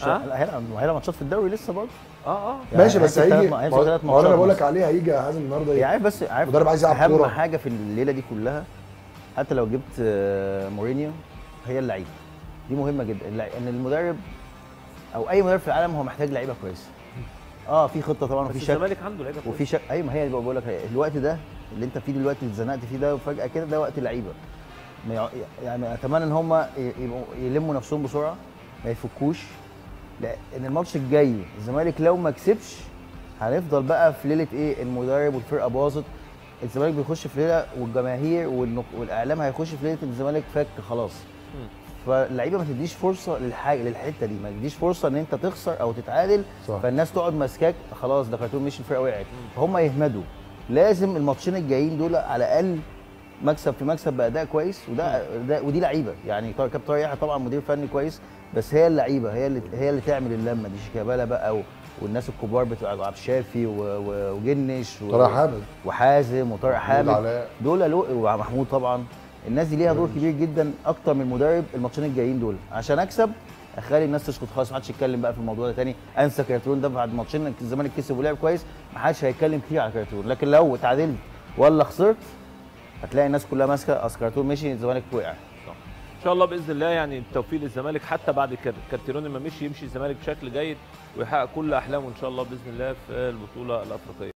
مش آه؟ هيلعب هيلعب ماتشات في الدوري لسه برضه اه اه يعني ماشي بس هيمسك هيجي تلات- ما هيمسك هو تلات ما هو انا ماتشات بقول لك مثلا. عليه هيجي يا حازم النهارده يعني ايه عارف بس عارف مدرب عايز يلعب اهم كورة. حاجه في الليله دي كلها حتى لو جبت آه، مورينيو هي اللعيبه دي مهمه جدا اللع- ان المدرب او اي مدرب في العالم هو محتاج لعيبه كويسه اه في خطه طبعا بس وفي شك الزمالك عنده لعيبه وفي شك ايوه ما هي اللي بقول لك الوقت ده اللي انت فيه دلوقتي اتزنقت فيه ده وفجاه كده ده وقت اللعيبه ما يع- يعني اتمنى ان هم يبقوا يلموا نفسهم بسرعه ما يفكوش لان الماتش الجاي الزمالك لو ما كسبش هنفضل بقى في ليله ايه المدرب والفرقه باظت الزمالك بيخش في ليله والجماهير والنق- والاعلام هيخش في ليله الزمالك فك خلاص فاللعيبه ما تديش فرصه للحاجه للحته دي ما تديش فرصه ان انت تخسر او تتعادل صح. فالناس تقعد ماسكاك خلاص ده كرتون مشي الفرقه وقعت فهم يهمدوا لازم الماتشين الجايين دول على الاقل مكسب في مكسب باداء كويس وده ده ودي لعيبه يعني طارق- كابتن طارق يحيى طبعا مدير فني كويس بس هي اللعيبه هي اللي هي اللي تعمل اللمه دي شيكابالا بقى و- والناس الكبار بتوع عبد الشافي و- و- وجنش و- طارق حامد وحازم وطارق محمود حامد علاء. دول له ومحمود طبعا الناس دي ليها دور كبير جدا اكتر من المدرب الماتشين الجايين دول عشان اكسب اخلي الناس تسكت خالص ما حدش يتكلم بقى في الموضوع ده تاني انسى كارتون ده بعد ماتشين الزمالك كسب ولعب كويس ما حدش هيتكلم كتير على كارتون لكن لو اتعادلت ولا خسرت هتلاقي الناس كلها ماسكه اصل كارتون مشي الزمالك وقع ان شاء الله باذن الله يعني التوفيق للزمالك حتى بعد كده كارتيرون ما مشي يمشي الزمالك بشكل جيد ويحقق كل احلامه ان شاء الله باذن الله في البطوله الافريقيه